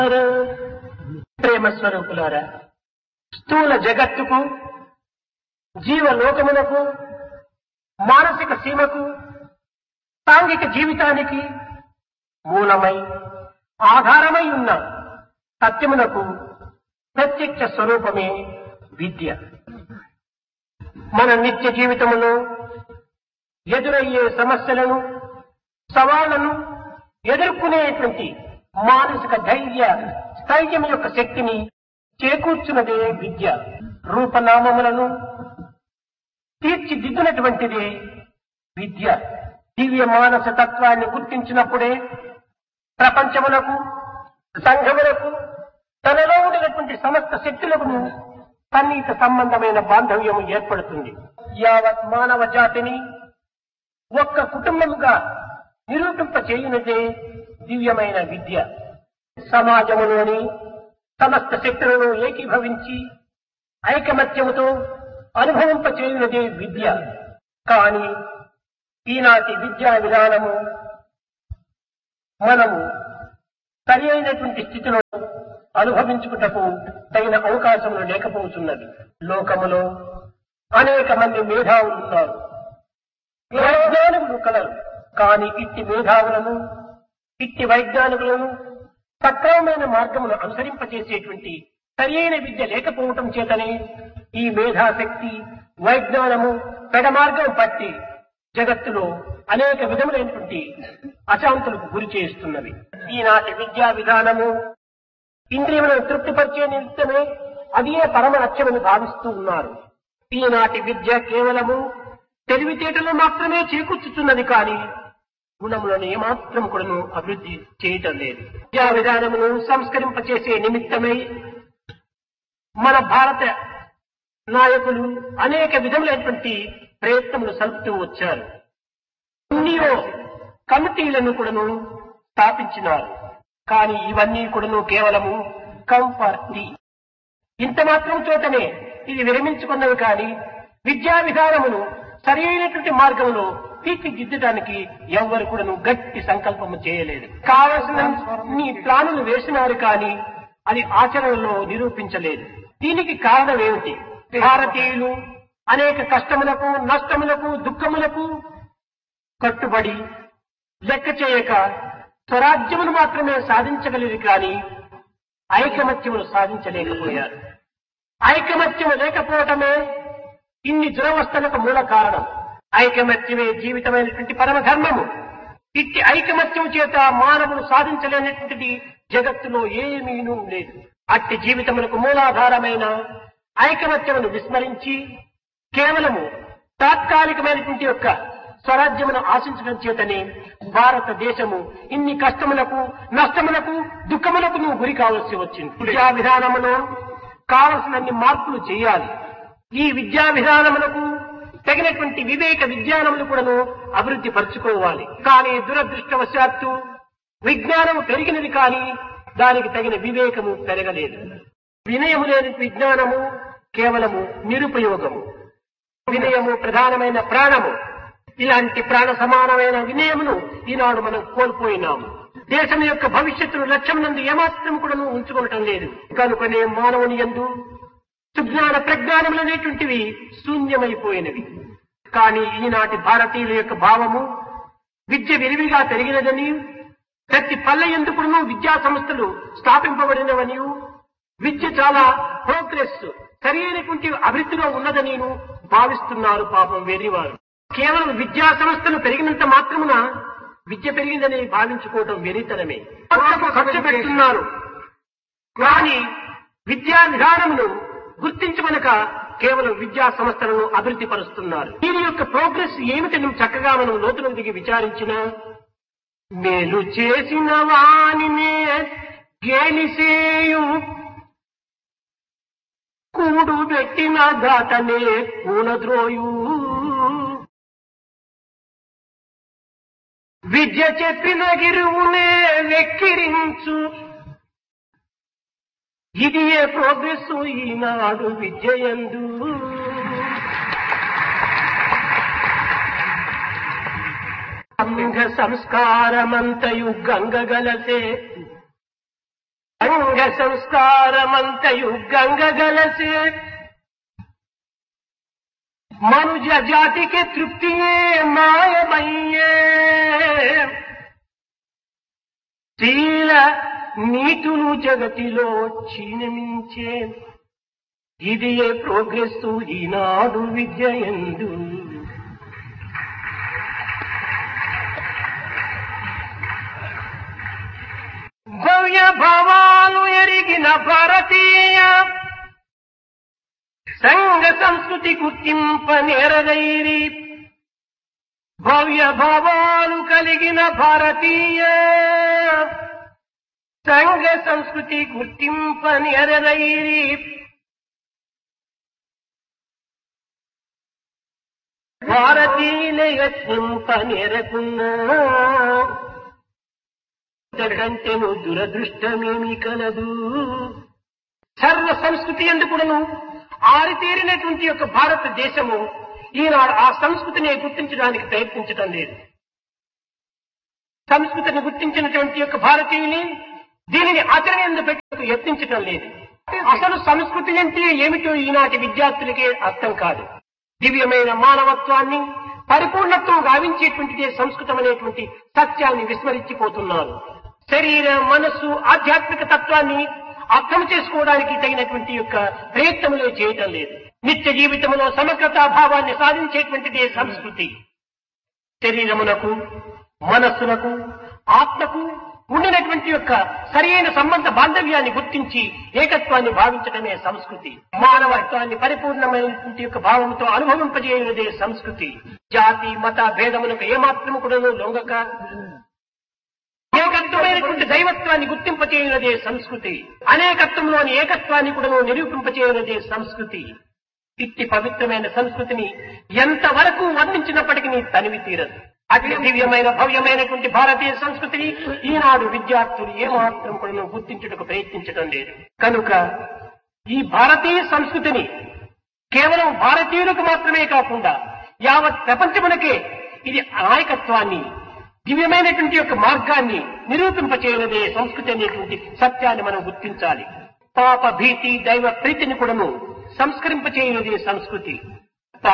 ప్రేమ స్వరూపులారా స్థూల జగత్తుకు జీవలోకమునకు మానసిక సీమకు సాంఘిక జీవితానికి మూలమై ఆధారమై ఉన్న సత్యమునకు ప్రత్యక్ష స్వరూపమే విద్య మన నిత్య జీవితములో ఎదురయ్యే సమస్యలను సవాళ్లను ఎదుర్కొనేటువంటి మానసిక ధైర్య స్థైర్యం యొక్క శక్తిని చేకూర్చున్నదే విద్య రూపనామములను తీర్చిదిద్దినటువంటిదే విద్య దివ్య మానస తత్వాన్ని గుర్తించినప్పుడే ప్రపంచములకు సంఘములకు తనలో ఉండినటువంటి సమస్త శక్తులకు సన్నిహిత సంబంధమైన బాంధవ్యం ఏర్పడుతుంది యావత్ మానవ జాతిని ఒక్క కుటుంబముగా నిరూపింప చేయునదే దివ్యమైన విద్య సమాజములోని సమస్త శక్తులను ఏకీభవించి ఐకమత్యముతో అనుభవింప చేయునదే విద్య కానీ ఈనాటి విద్యా విధానము మనము సరి అయినటువంటి స్థితిలో అనుభవించుటకు తగిన అవకాశములు లేకపోతున్నది లోకములో అనేక మంది మేధావులు ఉన్నారు వైజ్ఞానికులు కలరు కానీ ఇట్టి మేధావులను ఇట్టి వైజ్ఞానికులను సక్రమమైన మార్గమును అనుసరింపచేసేటువంటి సరియైన విద్య లేకపోవటం చేతనే ఈ మేధాశక్తి వైజ్ఞానము పెడమార్గం పట్టి జగత్తులో అనేక విధములైనటువంటి అశాంతులకు గురి చేస్తున్నవి ఈనాటి విద్యా విధానము ఇంద్రియములను తృప్తిపరిచే నిమిత్తమే అదే పరమ లక్ష్యమని భావిస్తూ ఉన్నారు ఈనాటి విద్య కేవలము తెలివితేటలు మాత్రమే చేకూర్చుతున్నది కానీ గుణములను ఏమాత్రం కూడాను అభివృద్ధి చేయటం లేదు విద్యా విధానమును సంస్కరింపచేసే నిమిత్తమై మన భారత నాయకులు అనేక విధములైనటువంటి ప్రయత్నములు సలుపుతూ వచ్చారు ఎన్నో కమిటీలను కూడాను స్థాపించినారు కానీ ఇవన్నీ కూడాను కేవలము కంఫర్టీ ఇంత మాత్రం చోటనే ఇది విరమించుకున్నవి కానీ విద్యా విధానమును సరి అయినటువంటి మార్గంలో తీర్చిదిద్దడానికి ఎవ్వరు కూడాను గట్టి సంకల్పము చేయలేదు కావలసిన నీ ప్లానులు వేసినారు కానీ అది ఆచరణలో నిరూపించలేదు దీనికి కారణం ఏమిటి భారతీయులు అనేక కష్టములకు నష్టములకు దుఃఖములకు కట్టుబడి లెక్క చేయక స్వరాజ్యమును మాత్రమే సాధించగలిగి కానీ ఐకమత్యమును సాధించలేకపోయారు ఐకమత్యము లేకపోవటమే ఇన్ని దురవస్థలకు మూల కారణం ఐకమత్యమే జీవితమైనటువంటి పరమధర్మము ఇట్టి ఐకమత్యం చేత మానవులు సాధించలేనటువంటిది జగత్తులో ఏమీనూ లేదు అట్టి జీవితములకు మూలాధారమైన ఐకమత్యమును విస్మరించి కేవలము తాత్కాలికమైనటువంటి యొక్క స్వరాజ్యమును ఆశించడం చేతనే భారతదేశము ఇన్ని కష్టములకు నష్టములకు దుఃఖములకు నువ్వు గురి కావలసి వచ్చింది విద్యా విధానములో కావలసినన్ని మార్పులు చేయాలి ఈ విద్యా విధానములకు తగినటువంటి వివేక విజ్ఞానములు కూడాను అభివృద్ధి పరుచుకోవాలి కానీ దురదృష్టవశాత్తు విజ్ఞానము పెరిగినది కానీ దానికి తగిన వివేకము పెరగలేదు వినయము లేని విజ్ఞానము కేవలము నిరుపయోగము వినయము ప్రధానమైన ప్రాణము ఇలాంటి ప్రాణ సమానమైన వినయమును ఈనాడు మనం కోల్పోయినాము దేశం యొక్క భవిష్యత్తును లక్ష్యం నందు ఏమాత్రం కూడా ఉంచుకోవటం లేదు కనుకనే మానవుని ఎందు సుజ్ఞాన ప్రజ్ఞానములు అనేటువంటివి శూన్యమైపోయినవి కానీ ఈనాటి భారతీయుల యొక్క భావము విద్య విరివిగా పెరిగినదని ప్రతి పల్లె ఎందుకును విద్యా సంస్థలు స్థాపింపబడినవని విద్య చాలా ప్రోగ్రెస్ సరైనటువంటి అభివృద్ధిలో ఉన్నదని భావిస్తున్నారు పాపం వెర్రివారు కేవలం విద్యా సంస్థలు పెరిగినంత మాత్రమున విద్య పెరిగిందని భావించుకోవటం వెరితనమే ఖర్చు పెడుతున్నారు కానీ విద్యా విధానమును గుర్తించమనక కేవలం విద్యా సంస్థలను అభివృద్ధి పరుస్తున్నారు దీని యొక్క ప్రోగ్రెస్ ఏమిటని చక్కగా మనం లోతులకు దిగి విచారించిన మేలు చేసిన వానినే గేలిసేయు కూడు పెట్టిన దాటనే కూనద్రోయు విద్య చెప్పిన గిరువునే వెక్కిరించు ఇది ఏ ప్రోగ్రెస్ ఈనాడు విద్యయందు సంఘ సంస్కారమంతయు గంగగలసే అంగ సంస్కారమంతయు గంగగలసే మనుజ జాతికి తృప్తియే మాయమయ్యే శీల నీతులు జగతిలో క్షీణమించే ఇది ఏ ప్రోగ్రెస్ ఈనాడు విద్య ఎందు భవ్య భావాలు ఎరిగిన భారతీయ సంఘ సంస్కృతి గుర్తింప నేరదైరి భవ్య భావాలు కలిగిన భారతీయ సంఘ సంస్కృతి గుర్తింప నేరదైరి భారతీయుల యత్నింప నేరకున్నా కంటేను దురదృష్టమేమి కలదు సర్వ సంస్కృతి ఎందుకును ఆరితేరినటువంటి యొక్క భారతదేశము ఈనాడు ఆ సంస్కృతిని గుర్తించడానికి ప్రయత్నించడం లేదు సంస్కృతిని గుర్తించినటువంటి యొక్క భారతీయుని దీనిని ఆచరణ ఎందు పెట్టేందుకు యత్నించడం లేదు అసలు సంస్కృతి అంటే ఏమిటో ఈనాటి విద్యార్థులకే అర్థం కాదు దివ్యమైన మానవత్వాన్ని పరిపూర్ణత్వం గావించేటువంటిదే సంస్కృతం అనేటువంటి సత్యాన్ని విస్మరించిపోతున్నారు శరీర మనస్సు ఆధ్యాత్మిక తత్వాన్ని అర్థం చేసుకోవడానికి తగినటువంటి యొక్క ప్రయత్నములే చేయటం లేదు నిత్య జీవితంలో సమగ్రతా భావాన్ని సాధించేటువంటిదే సంస్కృతి శరీరమునకు మనస్సునకు ఆత్మకు ఉండినటువంటి యొక్క సరైన సంబంధ బాంధవ్యాన్ని గుర్తించి ఏకత్వాన్ని భావించడమే సంస్కృతి మానవత్వాన్ని పరిపూర్ణమైనటువంటి యొక్క భావంతో అనుభవింపజేయున్నదే సంస్కృతి జాతి మత భేదములకు ఏమాత్రము కూడా లొంగక ఏకత్వమైనటువంటి దైవత్వాన్ని గుర్తింపచేయున్నదే సంస్కృతి అనేకత్వంలోని ఏకత్వాన్ని కూడా నిరూపింపచేయున్నదే సంస్కృతి ఇట్టి పవిత్రమైన సంస్కృతిని ఎంతవరకు వర్ణించినప్పటికీ తనివి తీరదు అతి దివ్యమైన భవ్యమైనటువంటి భారతీయ సంస్కృతిని ఈనాడు విద్యార్థులు ఏమాత్రం కూడా గుర్తించుటకు ప్రయత్నించడం లేదు కనుక ఈ భారతీయ సంస్కృతిని కేవలం భారతీయులకు మాత్రమే కాకుండా యావత్ ప్రపంచమునకే ఇది నాయకత్వాన్ని దివ్యమైనటువంటి యొక్క మార్గాన్ని నిరూపింపచేయనదే సంస్కృతి అనేటువంటి సత్యాన్ని మనం గుర్తించాలి పాప భీతి దైవ ప్రీతిని కూడాను సంస్కరింపచేయనదే సంస్కృతి